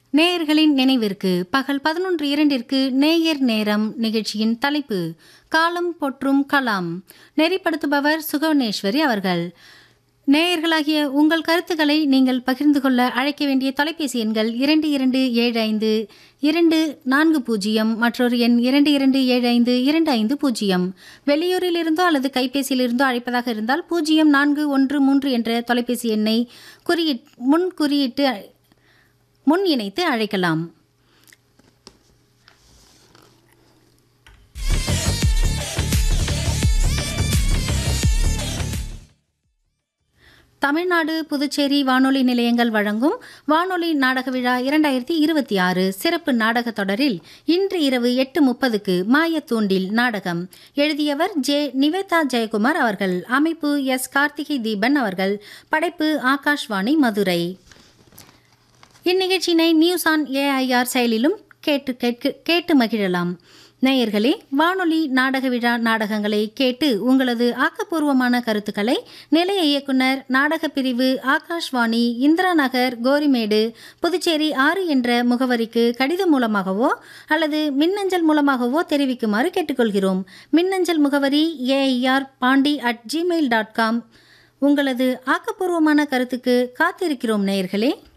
நேயர்களின் நினைவிற்கு பகல் பதினொன்று இரண்டிற்கு நேயர் நேரம் நிகழ்ச்சியின் தலைப்பு காலம் பொற்றும் கலாம் நெறிப்படுத்துபவர் சுகவனேஸ்வரி அவர்கள் நேயர்களாகிய உங்கள் கருத்துக்களை நீங்கள் பகிர்ந்து கொள்ள அழைக்க வேண்டிய தொலைபேசி எண்கள் இரண்டு இரண்டு ஏழு ஐந்து இரண்டு நான்கு பூஜ்ஜியம் மற்றொரு எண் இரண்டு இரண்டு ஏழு ஐந்து இரண்டு ஐந்து பூஜ்ஜியம் வெளியூரில் இருந்தோ அல்லது கைபேசியிலிருந்தோ அழைப்பதாக இருந்தால் பூஜ்ஜியம் நான்கு ஒன்று மூன்று என்ற தொலைபேசி எண்ணை குறியிட் முன் குறியிட்டு முன் இணைத்து அழைக்கலாம் தமிழ்நாடு புதுச்சேரி வானொலி நிலையங்கள் வழங்கும் வானொலி நாடக விழா இரண்டாயிரத்தி இருபத்தி ஆறு சிறப்பு நாடக தொடரில் இன்று இரவு எட்டு முப்பதுக்கு மாயத்தூண்டில் நாடகம் எழுதியவர் ஜே நிவேதா ஜெயக்குமார் அவர்கள் அமைப்பு எஸ் கார்த்திகை தீபன் அவர்கள் படைப்பு ஆகாஷ்வாணி மதுரை இந்நிகழ்ச்சியினை நியூஸ் ஆன் ஏஐஆர் செயலிலும் கேட்டு கேட்க கேட்டு மகிழலாம் நேயர்களே வானொலி நாடக விழா நாடகங்களை கேட்டு உங்களது ஆக்கப்பூர்வமான கருத்துக்களை நிலைய இயக்குனர் நாடக பிரிவு ஆகாஷ்வாணி இந்திரா நகர் கோரிமேடு புதுச்சேரி ஆறு என்ற முகவரிக்கு கடிதம் மூலமாகவோ அல்லது மின்னஞ்சல் மூலமாகவோ தெரிவிக்குமாறு கேட்டுக்கொள்கிறோம் மின்னஞ்சல் முகவரி AIR Pondy at Gmail dot com உங்களது ஆக்கப்பூர்வமான கருத்துக்கு காத்திருக்கிறோம் நேயர்களே